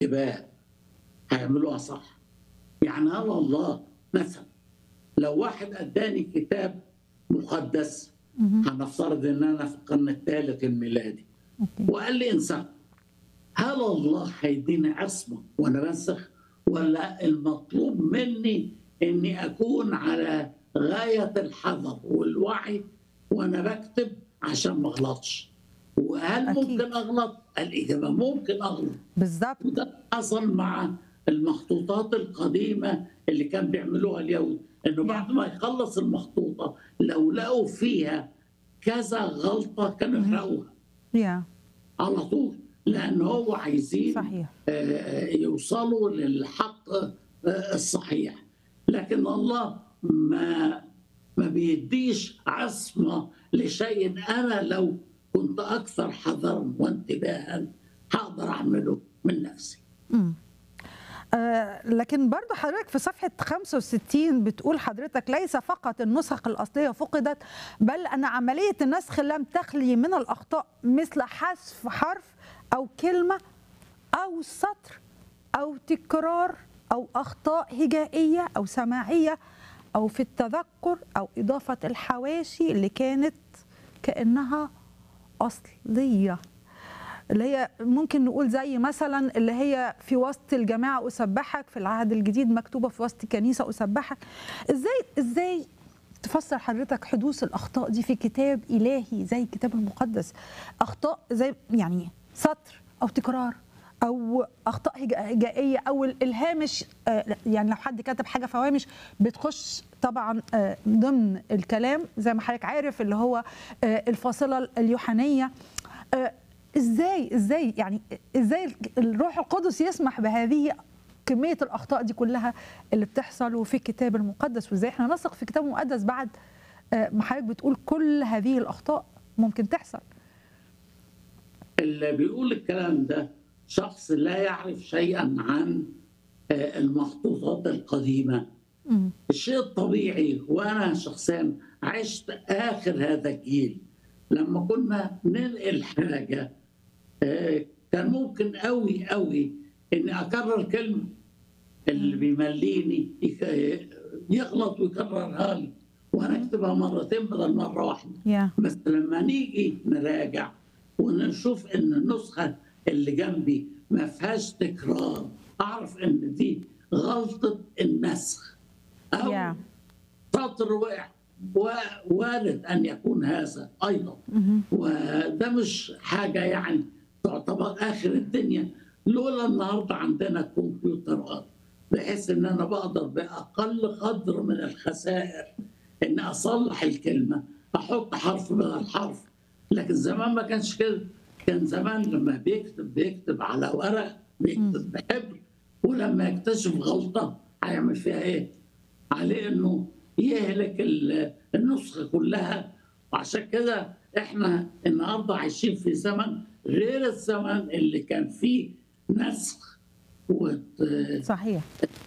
انتباه هيعملوها صح يعني هل الله مثلا لو واحد اداني كتاب مقدس هنفترض ان انا في القرن الثالث الميلادي اوكي وقال لي انسخ هل الله هيديني عصمه وانا بنسخ ولا المطلوب مني اني اكون على غايه الحذر والوعي وانا بكتب عشان ما اغلطش وهل أكيد. ممكن اغلط الاجابه ممكن اغلط بالظبط وده حصل مع المخطوطات القديمه اللي كان بيعملوها اليهود انه بعد ما يخلص المخطوطه لو لقوا فيها كذا غلطه كانوا يحرقوها يا على طول لان هو عايزين صحيح آه، يوصلوا للحق آه، الصحيح لكن الله ما ما بيديش عصمه لشيء انا لو كنت اكثر حذرا وانتباها هقدر اعمله من نفسي مم. آه لكن برضو حضرتك في صفحة 65 بتقول حضرتك ليس فقط النسخ الأصلية فقدت بل أن عملية النسخ لم تخلي من الأخطاء مثل حذف حرف أو كلمة أو سطر أو تكرار أو أخطاء هجائية أو سماعية أو في التذكر أو إضافة الحواشي اللي كانت كأنها أصلية اللي هي ممكن نقول زي مثلا اللي هي في وسط الجماعة أسبحك في العهد الجديد مكتوبة في وسط الكنيسة أسبحك إزاي إزاي تفسر حضرتك حدوث الأخطاء دي في كتاب إلهي زي الكتاب المقدس أخطاء زي يعني سطر أو تكرار أو أخطاء هجا- هجائية أو ال- الهامش آه، يعني لو حد كتب حاجة في هوامش بتخش طبعا آه، ضمن الكلام زي ما حضرتك عارف اللي هو آه، الفاصلة اليوحانية آه، ازاي ازاي يعني ازاي الروح القدس يسمح بهذه كميه الاخطاء دي كلها اللي بتحصل وفي الكتاب المقدس وازاي احنا نثق في الكتاب المقدس بعد آه، ما حضرتك بتقول كل هذه الاخطاء ممكن تحصل اللي بيقول الكلام ده شخص لا يعرف شيئا عن آه، المخطوطات القديمه مم. الشيء الطبيعي وانا شخصيا عشت اخر هذا الجيل لما كنا ننقل حاجه آه، كان ممكن قوي قوي اني اكرر كلمه اللي بيمليني يك- يغلط ويكررها لي وانا اكتبها مرتين بدل مره واحده يا بس لما نيجي نراجع ونشوف ان النسخه اللي جنبي ما فيهاش تكرار اعرف ان دي غلطه النسخ او يا سطر وقع و- وارد ان يكون هذا ايضا مهم. وده مش حاجه يعني تعتبر اخر الدنيا لولا النهارده عندنا كمبيوترات بحيث ان انا بقدر باقل قدر من الخسائر ان اصلح الكلمه احط حرف بدل حرف لكن زمان ما كانش كده كان زمان لما بيكتب بيكتب على ورق بيكتب بحبر ولما يكتشف غلطه هيعمل فيها ايه؟ عليه انه يهلك ال- النسخه كلها وعشان كده احنا النهارده عايشين في زمن غير الزمن اللي كان فيه نسخ وتوارد صحيح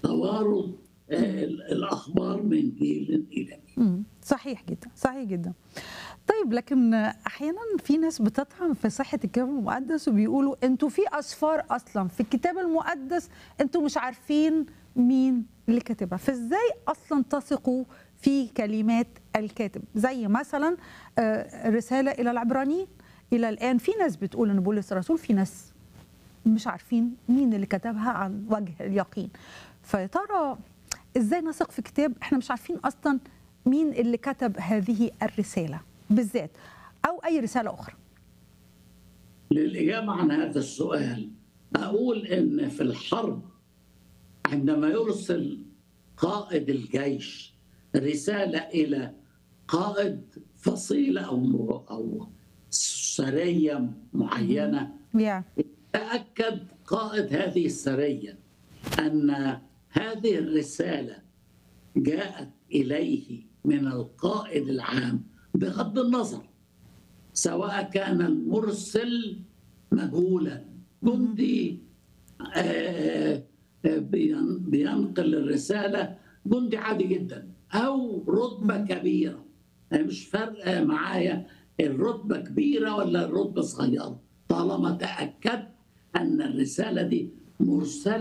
الاخبار من جيل الى جيل مم. صحيح جدا صحيح جدا طيب لكن احيانا في ناس بتطعن في صحه الكتاب المقدس وبيقولوا انتوا في اسفار اصلا في الكتاب المقدس انتوا مش عارفين مين اللي كاتبها فازاي اصلا تثقوا في كلمات الكاتب زي مثلا آه، رساله الى العبرانيين الى الان في ناس بتقول ان بولس الرسول في ناس مش عارفين مين اللي كتبها عن وجه اليقين فيا ترى ازاي نثق في كتاب احنا مش عارفين اصلا مين اللي كتب هذه الرساله بالذات او اي رساله اخرى للإجابة عن هذا السؤال أقول إن في الحرب عندما يرسل قائد الجيش رسالة إلى قائد فصيلة أو أو سرية معينة يا تأكد قائد هذه السرية أن هذه الرسالة جاءت إليه من القائد العام بغض النظر سواء كان المرسل مجهولا جندي آه، آه، بين- بينقل الرسالة جندي عادي جدا أو رتبة كبيرة آه، مش فارقة معايا الرتبة كبيرة ولا الرتبة صغيرة طالما تأكدت أن الرسالة دي مرسله